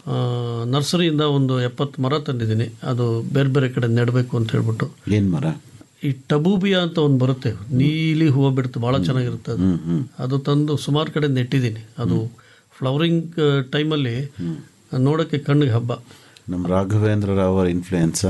ನರ್ಸರಿಯಿಂದ ಒಂದು ಎಪ್ಪತ್ತು ಮರ ತಂದಿದ್ದೀನಿ ಅದು ಬೇರೆ ಬೇರೆ ಕಡೆ ನೆಡಬೇಕು ಅಂತ ಹೇಳ್ಬಿಟ್ಟು ಏನ್ ಮರ ಈ ಟಬೂಬಿಯಾ ಅಂತ ಒಂದು ಬರುತ್ತೆ ನೀಲಿ ಹೂವು ಬಿಡುತ್ತೆ ಭಾಳ ಚೆನ್ನಾಗಿರುತ್ತೆ ಅದು ಅದು ತಂದು ಸುಮಾರು ಕಡೆ ನೆಟ್ಟಿದ್ದೀನಿ ಅದು ಫ್ಲವರಿಂಗ್ ಟೈಮಲ್ಲಿ ನೋಡೋಕ್ಕೆ ಕಣ್ಣಿಗೆ ಹಬ್ಬ ನಮ್ಮ ರಾಘವೇಂದ್ರ ರಾವ್ ಅವರ ಇನ್ಫ್ಲೂಯೆನ್ಸ್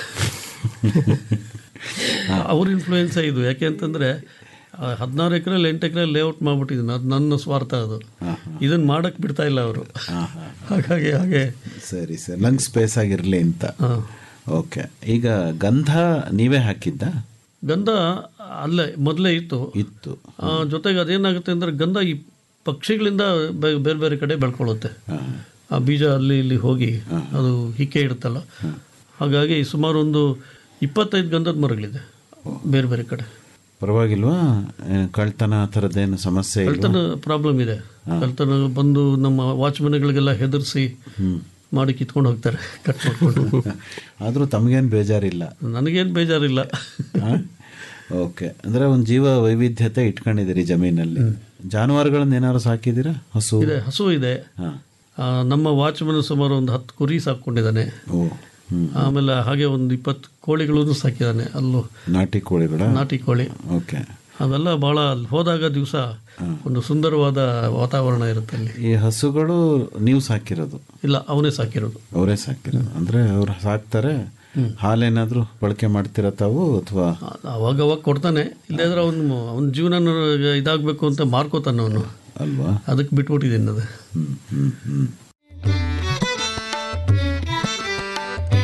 ಅವ್ರ ಇನ್ಫ್ಲೂಯೆನ್ಸೇ ಇದು ಯಾಕೆ ಅಂತಂದರೆ ಹದಿನಾರು ಎಕರೆ ಎಂಟು ಎಕರೆ ಲೇಔಟ್ ಮಾಡ್ಬಿಟ್ಟಿದ್ದೀನಿ ಅದು ನನ್ನ ಸ್ವಾರ್ಥ ಅದು ಇದನ್ನು ಮಾಡೋಕ್ಕೆ ಬಿಡ್ತಾ ಇಲ್ಲ ಅವರು ಹಾಗಾಗಿ ಹಾಗೆ ಸರಿ ಸರಿ ಲಂಗ್ ಸ್ಪೇಸ್ ಆಗಿರ್ಲಿ ಅಂತ ಓಕೆ ಈಗ ಗಂಧ ನೀವೇ ಹಾಕಿದ್ದ ಗಂಧ ಅಲ್ಲೇ ಮೊದಲೇ ಇತ್ತು ಇತ್ತು ಆ, ಜೊತೆಗೆ ಅದೇನಾಗುತ್ತೆ ಅಂದರೆ ಗಂಧ ಈ ಪಕ್ಷಿಗಳಿಂದ ಬೆ- ಬೇರೆ ಬೇರೆ ಕಡೆ ಬೆಳ್ಕೊಳ್ಳುತ್ತೆ ಆ ಬೀಜ ಅಲ್ಲಿ ಇಲ್ಲಿ ಹೋಗಿ ಅದು ಹಿಕ್ಕೆ ಇಡುತ್ತಲ್ಲ ಹಾಗಾಗಿ ಸುಮಾರು ಒಂದು ಇಪ್ಪತ್ತೈದು ಗಂಧದ ಮರಗಳಿದೆ ಬೇರೆ ಬೇರೆ ಕಡೆ ಪರವಾಗಿಲ್ವಾ ಏ, ಕಳ್ತನ ಆ ಥರದ್ದೇನು ಸಮಸ್ಯೆ ಇಲ್ಲ ಕಳ್ತನ ಪ್ರಾಬ್ಲಮ್ ಇದೆ ಕಳ್ತನ ಬಂದು ನಮ್ಮ ವಾಚ್ಮನ್ಗಳಿಗೆಲ್ಲ ಹೆದರ್ಸಿ ಮಾಡಿ ಕಿತ್ಕೊಂಡು ಹೋಗ್ತಾರೆ ಕಟ್ ಮಾಡ್ಕೊಂಡು ಆದರೂ ತಮಗೇನು ಬೇಜಾರಿಲ್ಲ ನನಗೇನು ಬೇಜಾರಿಲ್ಲ ಓಕೆ ಅಂದರೆ ಒಂದು ಜೀವ ವೈವಿಧ್ಯತೆ ಇಟ್ಕೊಂಡಿದ್ದೀರಿ ಜಮೀನಲ್ಲಿ ಜಾನುವಾರುಗಳನ್ನ ಏನಾದ್ರು ಸಾಕಿದ್ದೀರಾ ಹಸು ಇದೆ ಹಸು ಇದೆ ಹಾ. ಆ, ನಮ್ಮ ವಾಚ್ಮನ್ ಸುಮಾರು ಒಂದು ಹತ್ತು ಕುರಿ ಸಾಕೊಂಡಿದ್ದಾನೆ ಓ ಹ್ಮ್ ಆಮೇಲೆ ಹಾಗೆ ಒಂದು ಇಪ್ಪತ್ತು ಕೋಳಿಗಳನ್ನು ಸಾಕಿದ್ದಾನೆ ಅಲ್ಲೂ ನಾಟಿ ಕೋಳಿಗಳ ನಾಟಿ ಕೋಳಿ ಓಕೆ ಅವೆಲ್ಲ ಭಾಳ ಅಲ್ಲಿ ಹೋದಾಗ ದಿವಸ ಒಂದು ಸುಂದರವಾದ ವಾತಾವರಣ ಇರುತ್ತೆ ಅಲ್ಲಿ ಈ ಹಸುಗಳು ನೀವು ಸಾಕಿರೋದು ಇಲ್ಲ ಅವನೇ ಸಾಕಿರೋದು ಅವರೇ ಸಾಕಿರೋದು ಅಂದ್ರೆ ಅವ್ರು ಸಾಕ್ತಾರೆ ಹಾಲೇನಾದ್ರೂ ಬಳಕೆ ಮಾಡ್ತೀರಾ ತಾವು ಅಥವಾ ಅವಾಗ ಅವಾಗ ಕೊಡ್ತಾನೆ ಇಲ್ಲಾಂದ್ರೆ ಅವನು ಅವನ ಜೀವನ ಇದಾಗಬೇಕು ಅಂತ ಮಾರ್ಕೋತಾನೆ ಅವನು ಅಲ್ವಾ ಅದಕ್ಕೆ ಬಿಟ್ಬಿಟ್ಟಿದ್ದೀನಿ ಅದು ಹ್ಮ್ ಹ್ಮ್ ಹ್ಮ್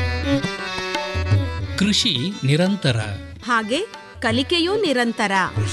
ಕೃಷಿ ನಿರಂತರ ಹಾಗೆ ಕಲಿಕೆಯೂ ನಿರಂತರ